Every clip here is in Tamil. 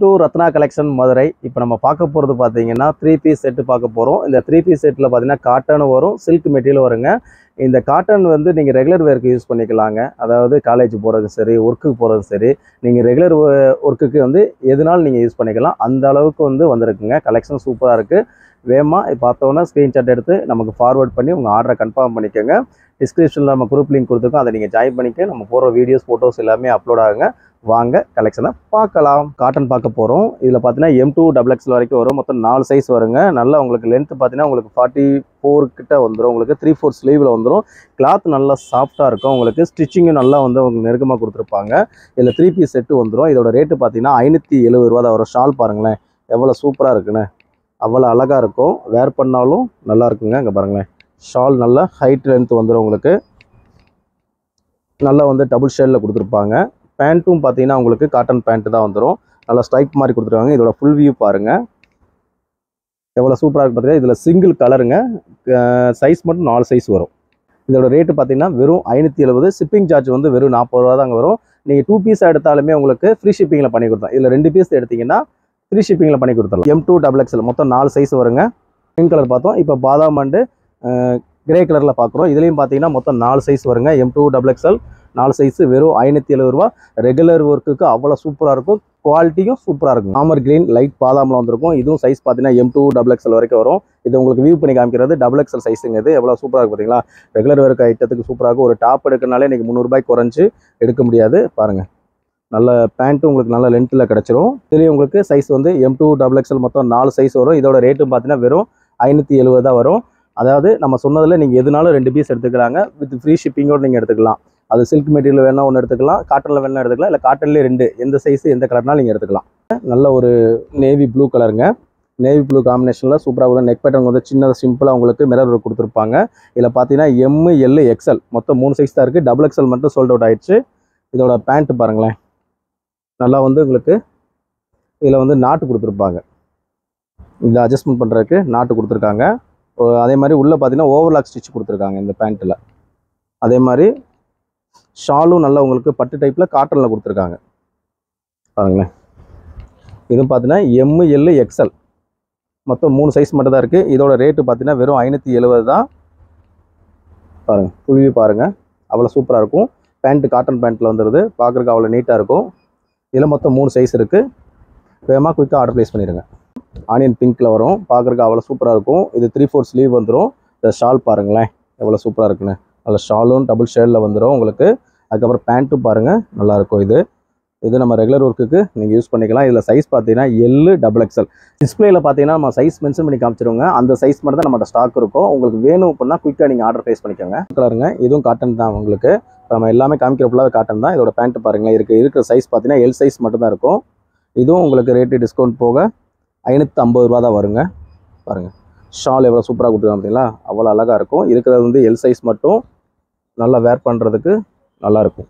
டு ரத்னா கலெக்ஷன் மதுரை இப்போ நம்ம பார்க்க போகிறது பார்த்தீங்கன்னா த்ரீ பீஸ் செட்டு பார்க்க போகிறோம் இந்த த்ரீ பீஸ் செட்டில் பார்த்தீங்கன்னா காட்டனும் வரும் சில்க் மெட்டீரியல் வருங்க இந்த காட்டன் வந்து நீங்கள் ரெகுலர் வேர்க்கு யூஸ் பண்ணிக்கலாங்க அதாவது காலேஜ் போகிறது சரி ஒர்க்குக்கு போகிறது சரி நீங்கள் ரெகுலர் ஒர்க்குக்கு வந்து எதுனாலும் நீங்கள் யூஸ் பண்ணிக்கலாம் அந்த அளவுக்கு வந்து வந்திருக்குங்க கலெக்ஷன் சூப்பராக இருக்குது வேகமாக பார்த்தோன்னா ஸ்க்ரீன்ஷாட் எடுத்து நமக்கு ஃபார்வர்ட் பண்ணி உங்கள் ஆர்டரை கன்ஃபார்ம் பண்ணிக்கோங்க டிஸ்கிரிப்ஷனில் நம்ம குரூப் லிங்க் கொடுத்துருக்கோம் அதை நீங்கள் ஜாயின் பண்ணிக்க நம்ம போகிற வீடியோஸ் ஃபோட்டோஸ் எல்லாமே அப்லோட் ஆகுங்க வாங்க கலெக்ஷனை பார்க்கலாம் காட்டன் பார்க்க போகிறோம் இதில் பார்த்தீங்கன்னா எம் டூ டபுள் எக்ஸ்எல் வரைக்கும் வரும் மொத்தம் நாலு சைஸ் வருங்க நல்லா உங்களுக்கு லென்த் பார்த்தீங்கன்னா உங்களுக்கு ஃபார்ட்டி ஃபோர் கிட்ட வந்துடும் உங்களுக்கு த்ரீ ஃபோர் ஸ்லீவில் வந்துடும் கிளாத் நல்லா சாஃப்டாக இருக்கும் உங்களுக்கு ஸ்டிச்சிங்கும் நல்லா வந்து உங்களுக்கு நெருக்கமாக கொடுத்துருப்பாங்க இதில் த்ரீ பீஸ் செட்டு வந்துடும் இதோட ரேட்டு பார்த்தீங்கன்னா ஐநூற்றி எழுபது ரூபா தான் வரும் ஷால் பாருங்களேன் எவ்வளோ சூப்பராக இருக்குன்னு அவ்வளோ அழகாக இருக்கும் வேர் பண்ணாலும் நல்லா இருக்குங்க இங்கே பாருங்களேன் ஷால் நல்லா ஹைட் லென்த் வந்துடும் உங்களுக்கு நல்லா வந்து டபுள் ஷேடில் கொடுத்துருப்பாங்க பேண்ட்டும் பார்த்தீங்கன்னா உங்களுக்கு காட்டன் பேண்ட் தான் வந்துடும் நல்லா ஸ்ட்ரைப் மாதிரி கொடுத்துருக்காங்க இதோட ஃபுல் வியூ பாருங்கள் எவ்வளோ சூப்பராக இருக்கு பார்த்தீங்கன்னா இதில் சிங்கிள் கலருங்க சைஸ் மட்டும் நாலு சைஸ் வரும் இதோட ரேட்டு பார்த்தீங்கன்னா வெறும் ஐநூற்றி எழுபது ஷிப்பிங் சார்ஜ் வந்து வெறும் நாற்பது ரூபா தாங்க வரும் நீங்கள் டூ பீஸ் எடுத்தாலுமே உங்களுக்கு ஃப்ரீ ஷிப்பிங்கில் பண்ணி கொடுத்தோம் இதில் ரெண்டு பீஸ் எடுத்தீங்கன்னா ஃப்ரீ ஷிப்பிங்கில் பண்ணி கொடுத்துடலாம் எம் டூ டபுள் எக்ஸ்எல் மொத்தம் நாலு சைஸ் வருங்க பிங்க் கலர் பார்த்தோம் இப்போ பாதாம் அண்டு கிரே கலரில் பார்க்குறோம் இதுலேயும் பார்த்தீங்கன்னா மொத்தம் நாலு சைஸ் வருங்க எம் டூ டபுள் எக்ஸ்எல் நாலு சைஸ் வெறும் ஐநூற்றி எழுபது ரூபா ரெகுலர் ஒர்க்குக்கு அவ்வளோ சூப்பராக இருக்கும் குவாலிட்டியும் சூப்பராக இருக்கும் ஆமர் கிரீன் லைட் பாதாமில் வந்திருக்கும் இதுவும் சைஸ் பார்த்தீங்கன்னா எம் டூ டபுள் எக்ஸ்எல் வரைக்கும் வரும் இது உங்களுக்கு வியூ பண்ணி காமிக்கிறது டபுள் எக்ஸ்எல் சைஸுங்க இது எவ்வளோ சூப்பராக இருக்கும் பார்த்தீங்களா ரெகுலர் ஒர்க் ஐட்டத்துக்கு சூப்பராக இருக்கும் ஒரு டாப் எடுக்கனாலே இன்றைக்கி முந்நூறுபாய்க்கு குறைஞ்சு எடுக்க முடியாது பாருங்கள் நல்ல பேண்ட்டும் உங்களுக்கு நல்ல லென்த்தில் கிடச்சிரும் இதுலேயும் உங்களுக்கு சைஸ் வந்து எம் டூ டபுள் எக்ஸ்எல் மொத்தம் நாலு சைஸ் வரும் இதோட ரேட்டும் பார்த்தீங்கன்னா வெறும் ஐநூற்றி எழுபது தான் வரும் அதாவது நம்ம சொன்னதில் நீங்கள் எதுனாலும் ரெண்டு பீஸ் எடுத்துக்கலாங்க வித் ஃப்ரீ ஷிப்பிங்கோடு நீங்கள் எடுத்துக்கலாம் அது சில்க் மெட்டீரியல் வேணால் ஒன்று எடுத்துக்கலாம் காட்டனில் வேணால் எடுத்துக்கலாம் இல்லை காட்டன்லேயே ரெண்டு எந்த சைஸ் எந்த கலர்னாலும் நீங்கள் எடுத்துக்கலாம் நல்ல ஒரு நேவி ப்ளூ கலருங்க நேவி ப்ளூ காம்பினேஷனில் சூப்பராக வரும் நெக் பேட்டர்ன் வந்து சின்னதாக சிம்பிளாக உங்களுக்கு மிரர் ஒர்க் கொடுத்துருப்பாங்க இதில் பார்த்தீங்கன்னா எம் எல் எக்ஸ்எல் மொத்தம் மூணு சைஸ் தான் இருக்குது டபுள் எக்ஸ்எல் மட்டும் சோல்ட் அவுட் ஆயிடுச்சு இதோட பேண்ட்டு பாருங்களேன் நல்லா வந்து உங்களுக்கு இதில் வந்து நாட்டு கொடுத்துருப்பாங்க இதை அட்ஜஸ்ட்மெண்ட் பண்ணுறதுக்கு நாட்டு கொடுத்துருக்காங்க ஒ- அதே மாதிரி உள்ளே பார்த்தீங்கன்னா ஓவர்லாக் ஸ்டிச் கொடுத்துருக்காங்க இந்த பேண்ட்டில் அதே மாதிரி ஷாலும் நல்லா உங்களுக்கு பட்டு டைப்பில் காட்டனில் கொடுத்துருக்காங்க பாருங்களேன் இதுவும் பார்த்தீங்கன்னா எம் எல் எக்ஸ்எல் மொத்தம் மூணு சைஸ் மட்டும் தான் இருக்குது இதோட ரேட்டு பார்த்தீங்கன்னா வெறும் ஐநூற்றி எழுபது தான் பாருங்கள் புழுவி பாருங்கள் அவ்வளோ சூப்பராக இருக்கும் பேண்ட்டு காட்டன் பேண்ட்டில் வந்துடுது பார்க்குறக்கு அவ்வளோ நீட்டாக இருக்கும் இதில் மொத்தம் மூணு சைஸ் இருக்குது வேகமாக குயிக்காக ஆர்டர் ப்ளேஸ் பண்ணிடுங்க ஆனியன் பிங்க்கில் வரும் பார்க்குறக்கு அவ்வளோ சூப்பராக இருக்கும் இது த்ரீ ஃபோர் ஸ்லீவ் வந்துடும் இந்த ஷால் பாருங்களேன் எவ்வளோ சூப்பராக இருக்குன்னு அதில் ஷாலும் டபுள் ஷேடில் வந்துடும் உங்களுக்கு அதுக்கப்புறம் பேண்ட்டும் பாருங்கள் நல்லாயிருக்கும் இது இது நம்ம ரெகுலர் ஒர்க்குக்கு நீங்கள் யூஸ் பண்ணிக்கலாம் இதில் சைஸ் பார்த்தீங்கன்னா எல்லு டபுள் எக்ஸ்எல் டிஸ்பிளேல பார்த்தீங்கன்னா நம்ம சைஸ் மென்ஷன் பண்ணி காமிச்சிருவோங்க அந்த சைஸ் மட்டும் தான் நம்மகிட்ட ஸ்டாக் இருக்கும் உங்களுக்கு வேணும் அப்படின்னா குயிக்காக நீங்கள் ஆர்டர் ப்ளேஸ் பண்ணிக்கோங்க கலருங்க இதுவும் காட்டன் தான் உங்களுக்கு இப்ப நம்ம எல்லாமே காமிக்கிற ஃபுல்லாகவே காட்டன் தான் இதோட பேண்ட் பாருங்களேன் இருக்குது இருக்கிற சைஸ் பார்த்தீங்கன்னா எல் சைஸ் மட்டும் தான் இருக்கும் இதுவும் உங்களுக்கு ரேட்டு டிஸ்கவுண்ட் போக ஐநூற்றி ஐம்பது ரூபா தான் வருங்க பாருங்கள் ஷால் எவ்வளோ சூப்பராக கொடுத்துருக்காங்க பார்த்தீங்களா அவ்வளோ அழகாக இருக்கும் இருக்கிறது வந்து எல் சைஸ் மட்டும் நல்லா வேர் பண்ணுறதுக்கு நல்லாயிருக்கும்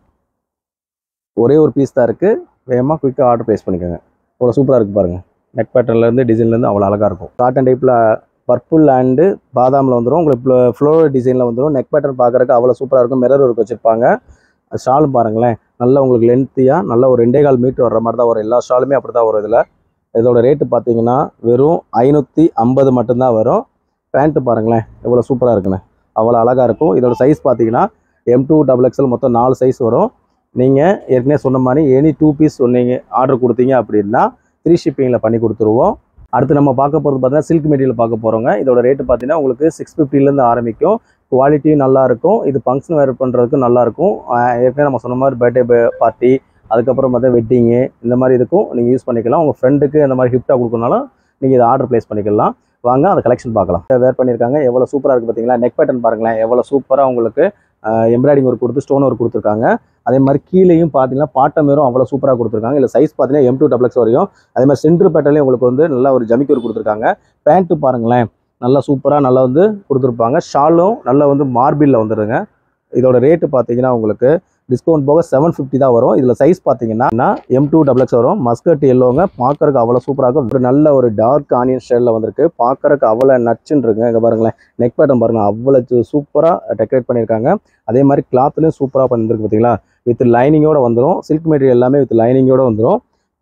ஒரே ஒரு பீஸ் தான் இருக்குது வேகமாக குயிக்காக ஆர்டர் ப்ளேஸ் பண்ணிக்கோங்க அவ்வளோ சூப்பராக இருக்குது பாருங்கள் நெக் பேட்டர்ன்லேருந்து டிசைன்லேருந்து அவ்வளோ அழகாக இருக்கும் காட்டன் டைப்பில் பர்பிள் அண்டு பாதாமில் வந்துடும் உங்களுக்கு ஃப்ளோர் டிசைனில் வந்துடும் நெக் பேட்டர்ன் பார்க்குறதுக்கு அவ்வளோ சூப்பராக இருக்கும் மிரர் ஒர்க் வச்சுருப்பாங்க ஷாலும் பாருங்களேன் நல்லா உங்களுக்கு லென்த்தியாக நல்ல ஒரு ரெண்டே கால் மீட்டர் வர்ற மாதிரி தான் வரும் எல்லா ஷாலுமே அப்படி தான் வரும் இதில் இதோட ரேட்டு பார்த்தீங்கன்னா வெறும் ஐநூற்றி ஐம்பது மட்டும்தான் வரும் பேண்ட்டு பாருங்களேன் எவ்வளோ சூப்பராக இருக்குன்னு அவ்வளோ அழகாக இருக்கும் இதோட சைஸ் பார்த்தீங்கன்னா எம் டூ டபுள் எக்ஸ்எல் மொத்தம் நாலு சைஸ் வரும் நீங்கள் ஏற்கனவே சொன்ன மாதிரி எனி டூ பீஸ் சொன்னீங்க ஆர்டர் கொடுத்தீங்க அப்படின்னா ஃப்ரீ ஷிப்பிங்கில் பண்ணி கொடுத்துருவோம் அடுத்து நம்ம பார்க்க போகிறது பார்த்தீங்கன்னா சில்க் மெட்டீரியல் பார்க்க போகிறோங்க இதோட ரேட்டு பார்த்தீங்கன்னா உங்களுக்கு சிக்ஸ் ஃபிஃப்டிலேருந்து ஆரம்பிக்கும் குவாலிட்டியும் நல்லா இருக்கும் இது ஃபங்க்ஷன் வேர் பண்ணுறதுக்கு நல்லா இருக்கும் ஆஹ் ஏற்கனவே நம்ம சொன்ன மாதிரி பர்த்டே பார்ட்டி அதுக்கப்புறம் பார்த்தா வெட்டிங்கு இந்த மாதிரி இதுக்கும் நீங்கள் யூஸ் பண்ணிக்கலாம் உங்கள் ஃப்ரெண்டுக்கு இந்த மாதிரி கிஃப்ட்டாக கொடுக்கணுனாலும் நீங்கள் இதை ஆர்டர் ப்ளேஸ் பண்ணிக்கலாம் வாங்க அந்த கலெக்ஷன் பார்க்கலாம் வேர் பண்ணியிருக்காங்க எவ்வளோ சூப்பராக இருக்குது பார்த்தீங்களா நெக் பேட்டர்ன் பாருங்களேன் எவ்வளோ சூப்பராக உங்களுக்கு எம்ப்ராய்டிங் ஒர்க் கொடுத்து ஸ்டோன் ஒர்க் கொடுத்துருக்காங்க அதே மாதிரி கீழேயும் பார்த்தீங்கன்னா பாட்டம் வேறும் அவ்வளோ சூப்பராக கொடுத்துருக்காங்க இல்லை சைஸ் பார்த்தீங்கன்னா எம் டூ டபுள் எக்ஸ் வரையும் அதே மாதிரி சென்ட்ரு பேட்டர்லேயும் உங்களுக்கு வந்து நல்லா ஒரு ஜமிக்கு ஒர்க் கொடுத்துருக்காங்க பேண்ட்டு பாருங்களேன் நல்லா சூப்பராக நல்லா வந்து கொடுத்துருப்பாங்க ஷாலும் நல்லா வந்து மார்பிளில் வந்துடுங்க இதோட ரேட்டு பார்த்தீங்கன்னா உங்களுக்கு டிஸ்கவுண்ட் போக செவன் ஃபிஃப்டி தான் வரும் இதில் சைஸ் பார்த்தீங்கன்னா எம் டூ டபுள் எக்ஸ் வரும் மஸ்கட் எல்லோங்க பார்க்கறதுக்கு அவ்வளோ சூப்பராக இருக்கும் ஒரு நல்ல ஒரு டார்க் ஆனியன் ஷேடில் வந்திருக்கு பார்க்கறதுக்கு அவ்வளோ நச்சுன்னு இருக்குங்க இங்கே பாருங்களேன் நெக் பேட்டன் பாருங்கள் அவ்வளோ சூப்பராக டெக்கரேட் பண்ணியிருக்காங்க அதே மாதிரி கிளாத்லேயும் சூப்பராக பண்ணிருக்கு பார்த்தீங்களா வித் லைனிங்கோட வந்துடும் சில்க் மெட்டீரியல் எல்லாமே வித் லைனிங்கோட வந்துடும்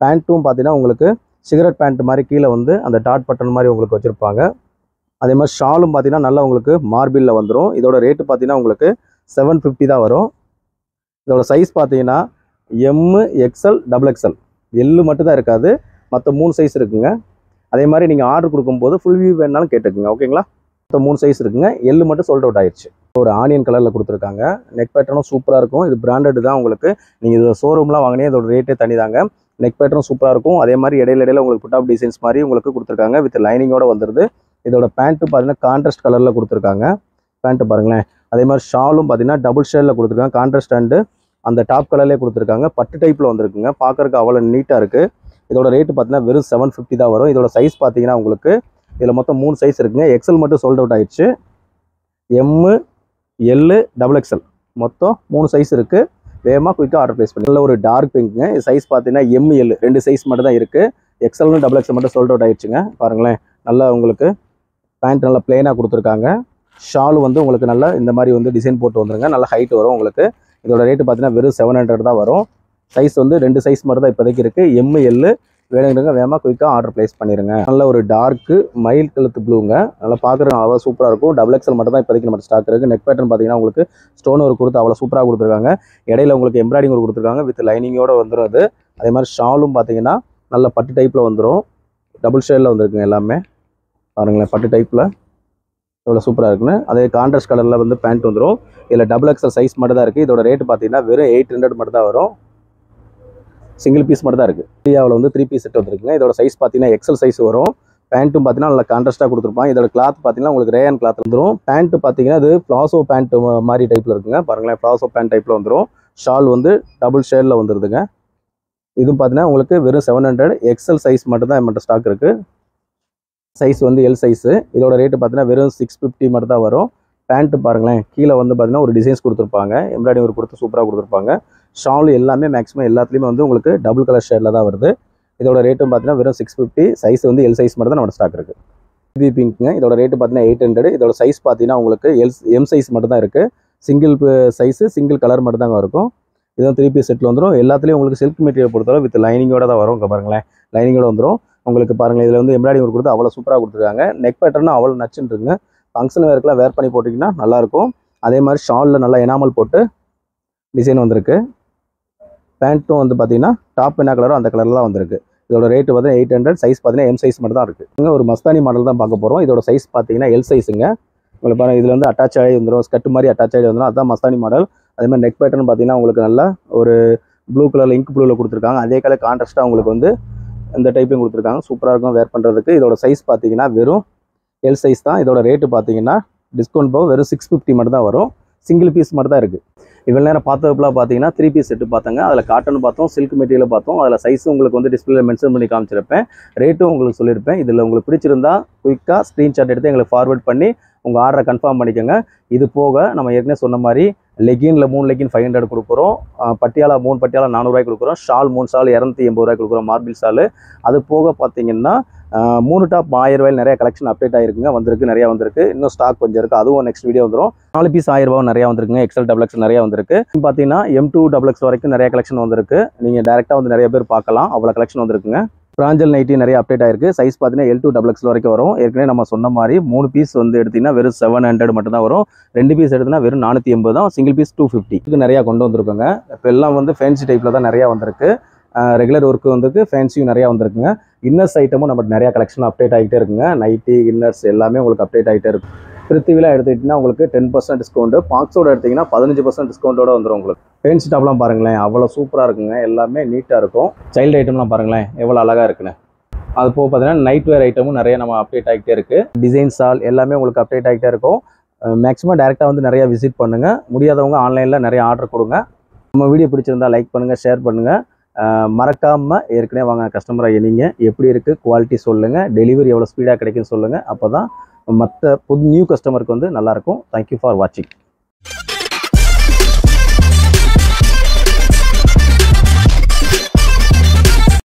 பேண்ட்டும் பார்த்தீங்கன்னா உங்களுக்கு சிகரெட் பேண்ட் மாதிரி கீழே வந்து அந்த டாட் பட்டன் மாதிரி உங்களுக்கு வச்சுருப்பாங்க அதே மாதிரி ஷாலும் பார்த்தீங்கன்னா நல்லா உங்களுக்கு மார்பிளில் வந்துடும் இதோட ரேட்டு பார்த்தீங்கன்னா உங்களுக்கு செவன் ஃபிஃப்டி தான் வரும் இதோட சைஸ் பார்த்தீங்கன்னா M XL double XL L மட்டும் தான் இருக்காது மற்ற மூணு சைஸ் இருக்குங்க அதே மாதிரி நீங்கள் ஆர்டர் கொடுக்கும்போது ஃபுல் வியூ வேணாலும் கேட்டுக்குங்க ஓகேங்களா மொத்த மூணு சைஸ் இருக்குங்க எள்ளு மட்டும் சோல்ட் அவுட் ஆயிடுச்சு ஒரு ஆனியன் கலரில் கொடுத்துருக்காங்க நெக் பேட்டர்னும் சூப்பராக இருக்கும் இது பிராண்டட் தான் உங்களுக்கு நீங்கள் இது ஷோரூம்லாம் வாங்கினே இதோட ரேட்டே தனி தாங்க நெக் பேட்டர்னும் சூப்பராக இருக்கும் அதே மாதிரி இடையில இடையில உங்களுக்கு புட்டாப் டிசைன்ஸ் மாதிரி உங்களுக்கு கொடுத்துருக்காங்க வித் லைனிங்கோட வந்துருது இதோட பேண்ட்டு பார்த்தீங்கன்னா கான்ட்ராஸ்ட் கலரில் கொடுத்துருக்காங்க பேண்ட்டு பாருங்களேன் அதே மாதிரி ஷாலும் பார்த்தீங்கன்னா டபுள் ஷேடில் கொடுத்துருக்காங்க கான்ட்ராஸ்ட் அண்டு அந்த டாப் கலர்லேயே கொடுத்துருக்காங்க பட்டு டைப்பில் வந்திருக்குங்க பார்க்கறதுக்கு அவ்வளோ நீட்டாக இருக்குது இதோட ரேட்டு பார்த்தீங்கன்னா வெறும் செவன் ஃபிஃப்டி தான் வரும் இதோட சைஸ் பார்த்தீங்கன்னா உங்களுக்கு இதில் மொத்தம் மூணு சைஸ் இருக்குங்க எக்ஸல் மட்டும் சோல்ட் அவுட் ஆயிடுச்சு எம்மு எல்லு டபுள் எக்ஸல் மொத்தம் மூணு சைஸ் இருக்குது வேகமாக குயிக்காக ஆர்டர் ப்ளேஸ் பண்ணி நல்ல ஒரு டார்க் பிங்க்குங்க சைஸ் பார்த்தீங்கன்னா எம் எல் ரெண்டு சைஸ் மட்டும் தான் இருக்குது எக்ஸல்னு டபுள் எக்ஸல் மட்டும் சோல்ட் அவுட் ஆயிடுச்சுங்க பாருங்களேன் நல்லா உங்களுக்கு பேண்ட் நல்லா பிளெயினாக கொடுத்துருக்காங்க ஷால் வந்து உங்களுக்கு நல்லா இந்த மாதிரி வந்து டிசைன் போட்டு வந்துருங்க நல்லா ஹைட் வரும் உங்களுக்கு இதோட ரேட்டு பார்த்தீங்கன்னா வெறும் செவன் ஹண்ட்ரட் தான் வரும் சைஸ் வந்து ரெண்டு சைஸ் மட்டும் தான் இப்போதைக்கு இருக்குது எம் எல் வேணுங்கிறவங்க வேகமாக குயிக்காக ஆர்டர் ப்ளேஸ் பண்ணிடுங்க நல்ல ஒரு டார்க்கு மயில் கழுத்து ப்ளூங்க நல்லா பார்க்குறது அவ்வளோ சூப்பராக இருக்கும் டபுள் எக்ஸல் மட்டும் தான் இப்போதைக்கு நம்ம ஸ்டாக் இருக்குது நெக் பேட்டர்ன் பார்த்தீங்கன்னா உங்களுக்கு ஸ்டோன் ஒரு கொடுத்து அவ்வளோ சூப்பராக கொடுத்துருக்காங்க இடையில உங்களுக்கு எம்ப்ராய்டிங் ஒரு கொடுத்துருக்காங்க வித் லைனிங்கோட வந்துடும் அது அதே மாதிரி ஷாலும் பார்த்தீங்கன்னா நல்ல பட்டு டைப்பில் வந்துடும் டபுள் ஷேடில் வந்துருக்குங்க எல்லாமே பாருங்களேன் பட்டு டைப்பில் இவ்வளோ சூப்பராக இருக்குன்னு அதே கான்ட்ராஸ்ட் கலரில் வந்து பேண்ட் வந்துடும் இதில் டபுள் எக்ஸல் சைஸ் மட்டும் தான் இருக்குது இதோட ரேட்டு பார்த்தீங்கன்னா வெறும் எயிட் ஹண்ட்ரட் மட்டும் தான் வரும் சிங்கிள் பீஸ் மட்டும் தான் இருக்குது இந்தியாவில் வந்து த்ரீ பீஸ் செட் வந்துருக்குங்க இதோட சைஸ் பார்த்தீங்கன்னா எக்ஸல் சைஸ் வரும் பேண்ட்டும் பார்த்தீங்கன்னா நல்லா கான்ட்ராஸ்ட்டாக கொடுத்துருப்பாங்க இதோட கிளாத் பார்த்தீங்கன்னா உங்களுக்கு ரேயன் கிளாத் வந்துடும் பேண்ட் பார்த்தீங்கன்னா இது ப்ளாசோ பேண்ட் மாதிரி டைப்பில் இருக்குங்க பாருங்களேன் ப்ளாசோ பேண்ட் டைப்பில் வந்துடும் ஷால் வந்து டபுள் ஷேடில் வந்துடுதுங்க இதுவும் பார்த்தீங்கன்னா உங்களுக்கு வெறும் செவன் ஹண்ட்ரட் எக்ஸல் சைஸ் மட்டும் தான் நம்மகிட்ட ஸ்டாக் இருக்குது சைஸ் வந்து எல் சைஸு இதோட ரேட்டு பார்த்தீங்கன்னா வெறும் சிக்ஸ் ஃபிஃப்டி மட்டும் தான் வரும் பேண்ட்டு பாருங்களேன் கீழே வந்து பார்த்தீங்கன்னா ஒரு டிசைன்ஸ் கொடுத்துருப்பாங்க எம்ப்ராய்டிங் ஒரு கொடுத்து சூப்பராக கொடுத்துருப்பாங்க ஷால் எல்லாமே மேக்ஸிமம் எல்லாத்துலேயுமே வந்து உங்களுக்கு டபுள் கலர் ஷேடில் தான் வருது இதோட ரேட்டும் பார்த்தீங்கன்னா வெறும் சிக்ஸ் ஃபிஃப்டி சைஸ் வந்து எல் சைஸ் மட்டும் தான் நம்ம ஸ்டாக் இருக்குது இது பிங்க்குங்க இதோட ரேட்டு பார்த்தீங்கன்னா எயிட் ஹண்ட்ரட் இதோட சைஸ் பார்த்தீங்கன்னா உங்களுக்கு எல் எம் சைஸ் மட்டும் தான் இருக்குது சிங்கிள் சைஸு சிங்கிள் கலர் மட்டும் தாங்க இருக்கும் இதுவும் த்ரீ பீஸ் செட்டில் வந்துடும் எல்லாத்துலேயும் உங்களுக்கு சில்க் மெட்டீரியல் பொறுத்தவரை வித் லைனிங்கோட தான் வரும் இங்கே பாருங்களேன் லைனிங்கோட வந்துடும் உங்களுக்கு பாருங்கள் இதில் வந்து எம்ப்ராய்டிங் ஒரு கொடுத்து அவ்வளோ சூப்பராக கொடுத்துருக்காங்க நெக் பேட்டர்னும் அவ்வளோ நச்சுன்னு இருக்குங்க ஃபங்க்ஷன் வேர்க்கெலாம் வேர் பண்ணி போட்டிங்கன்னா நல்லாயிருக்கும் அதே மாதிரி ஷாலில் நல்லா எனாமல் போட்டு டிசைன் வந்திருக்கு பேண்ட்டும் வந்து பார்த்தீங்கன்னா டாப் என்ன கலரோ அந்த கலரில் தான் வந்திருக்கு இதோட ரேட்டு பார்த்தீங்கன்னா எயிட் ஹண்ட்ரட் சைஸ் பார்த்தீங்கன்னா எம் சைஸ் மட்டும் தான் இருக்குது இங்கே ஒரு மஸ்தானி மாடல் தான் பார்க்க போகிறோம் இதோட சைஸ் பார்த்தீங்கன்னா எல் சைஸுங்க உங்களுக்கு பாருங்க இதில் வந்து அட்டாச் ஆகி வந்துடும் ஸ்கட் மாதிரி அட்டாச் ஆகி வந்துடும் அதுதான் மஸ்தானி மாடல் அதே மாதிரி நெக் பேட்டர்ன் பார்த்தீங்கன்னா உங்களுக்கு நல்லா ஒரு ப்ளூ கலரில் இங்க் ப்ளூவில் கொடுத்துருக்காங்க அதே கலர் கான்ட்ராஸ்ட்டாக உங்களுக்கு வந்து இந்த டைப்பையும் கொடுத்துருக்காங்க சூப்பராக இருக்கும் வேர் பண்ணுறதுக்கு இதோட சைஸ் பார்த்தீங்கன்னா வெறும் எல் சைஸ் தான் இதோட ரேட்டு பார்த்தீங்கன்னா டிஸ்கவுண்ட் போக வெறும் சிக்ஸ் ஃபிஃப்டி மட்டும் தான் வரும் சிங்கிள் பீஸ் மட்டும் தான் இருக்குது இவ்வளோ நேரம் பார்த்ததுக்குலாம் பார்த்தீங்கன்னா த்ரீ பீஸ் செட்டு பார்த்தாங்க அதில் காட்டன் பார்த்தோம் சில்க் மெட்டீரியல் பார்த்தோம் அதில் சைஸும் உங்களுக்கு வந்து டிஸ்பிளேல மென்ஷன் பண்ணி காமிச்சிருப்பேன் ரேட்டும் உங்களுக்கு சொல்லியிருப்பேன் இதில் உங்களுக்கு பிடிச்சிருந்தா குயிக்காக ஸ்க்ரீன்ஷாட் எடுத்து எங்களுக்கு ஃபார்வர்ட் பண்ணி உங்கள் ஆர்டரை கன்ஃபார்ம் பண்ணிக்கோங்க இது போக நம்ம ஏற்கனவே சொன்ன மாதிரி லெகின்ல மூணு லெகின் ஃபைவ் ஹண்ட்ரட் கொடுக்குறோம் அஹ் பட்டியாலா மூணு பட்டியாலா நானூறுரூவாய்க்கு கொடுக்குறோம் ஷால் மூணு ஷால் இரநூத்தி எண்பது ரூபாய்க்கு கொடுக்குறோம் மார்பிள் ஷால் அது போக பார்த்தீங்கன்னா அஹ் மூணு டாப் ஆயிரம் ரூபாயில் நிறைய கலெக்ஷன் அப்டேட் ஆயிருக்குங்க வந்திருக்கு நிறைய வந்திருக்கு இன்னும் ஸ்டாக் கொஞ்சம் இருக்குது அதுவும் நெக்ஸ்ட் வீடியோ வந்துடும் நாலு பீஸ் ஆயிரம் ரூபாய் நிறைய வந்திருக்குங்க எக்ஸல் டபுள் எக்ஸ் நிறைய வந்திருக்கு பார்த்தீங்கன்னா எம் டூ டபுள் எக்ஸ் வரைக்கும் நிறைய கலெக்ஷன் வந்திருக்கு நீங்கள் டேரெக்டாக வந்து நிறைய பேர் பார்க்கலாம் அவ்வளோ கலெக்ஷன் வந்திருக்குங்க பிராஞ்சல் நைட்டி நிறைய அப்டேட் ஆயிருக்கு சைஸ் பார்த்தீங்கன்னா எல் டூ டபுள் எக்ஸ் வரைக்கும் வரும் ஏற்கனவே நம்ம சொன்ன மாதிரி மூணு பீஸ் வந்து எடுத்தீங்கன்னா வெறும் செவன் ஹண்ட்ரட் மட்டும் தான் வரும் ரெண்டு பீஸ் எடுத்தீங்கன்னா வெறும் நானூற்றி எண்பது தான் சிங்கிள் பீஸ் டூ ஃபிஃப்டி இது நிறையா கொண்டு வந்திருக்கோங்க இப்போ எல்லாம் வந்து ஃபேன்சி டைப்பில் தான் நிறையா வந்திருக்கு ரெகுலர் ஒர்க்கு வந்திருக்கு ஃபேன்சியும் நிறையா வந்திருக்குங்க இன்னர்ஸ் ஐட்டமும் நம்ம நிறையா கலெக்ஷன் அப்டேட் ஆகிட்டே இருக்குங்க நைட்டி இன்னர்ஸ் எல்லாமே உங்களுக்கு அப்டேட் ஆகிட்டே இருக்கு பிருத்திவிலாம் எடுத்துக்கிட்டிங்கன்னா உங்களுக்கு டென் பர்சன்ட் டிஸ்கவுண்ட் பாக்ஸோட எடுத்தீங்கன்னா பதினஞ்சு பர்சன்ட் டிஸ்கவுண்டோட வந்துடும் உங்களுக்கு ஃபேன்சி டாப்லாம் பாருங்களேன் அவ்வளோ சூப்பராக இருக்குங்க எல்லாமே நீட்டாக இருக்கும் சைல்டு ஐட்டம்லாம் பாருங்களேன் எவ்வளோ அழகாக இருக்குன்னு அது போக பார்த்தீங்கன்னா நைட் வேர் ஐட்டமும் நிறைய நம்ம அப்டேட் ஆகிட்டே இருக்குது டிசைன் சால் எல்லாமே உங்களுக்கு அப்டேட் ஆகிட்டே இருக்கும் மேக்ஸிமம் டேரெக்டாக வந்து நிறையா விசிட் பண்ணுங்கள் முடியாதவங்க ஆன்லைனில் நிறைய ஆர்டர் கொடுங்க நம்ம வீடியோ பிடிச்சிருந்தா லைக் பண்ணுங்கள் ஷேர் பண்ணுங்கள் மறக்காமல் ஏற்கனவே வாங்க கஸ்டமராக நீங்கள் எப்படி இருக்குது குவாலிட்டி சொல்லுங்கள் டெலிவரி எவ்வளோ ஸ்பீடாக கிடைக்குன்னு சொல்லுங்கள் அப்போ தான் மற்ற புது நியூ கஸ்டமருக்கு வந்து நல்லாயிருக்கும் தேங்க்யூ ஃபார் வாட்சிங்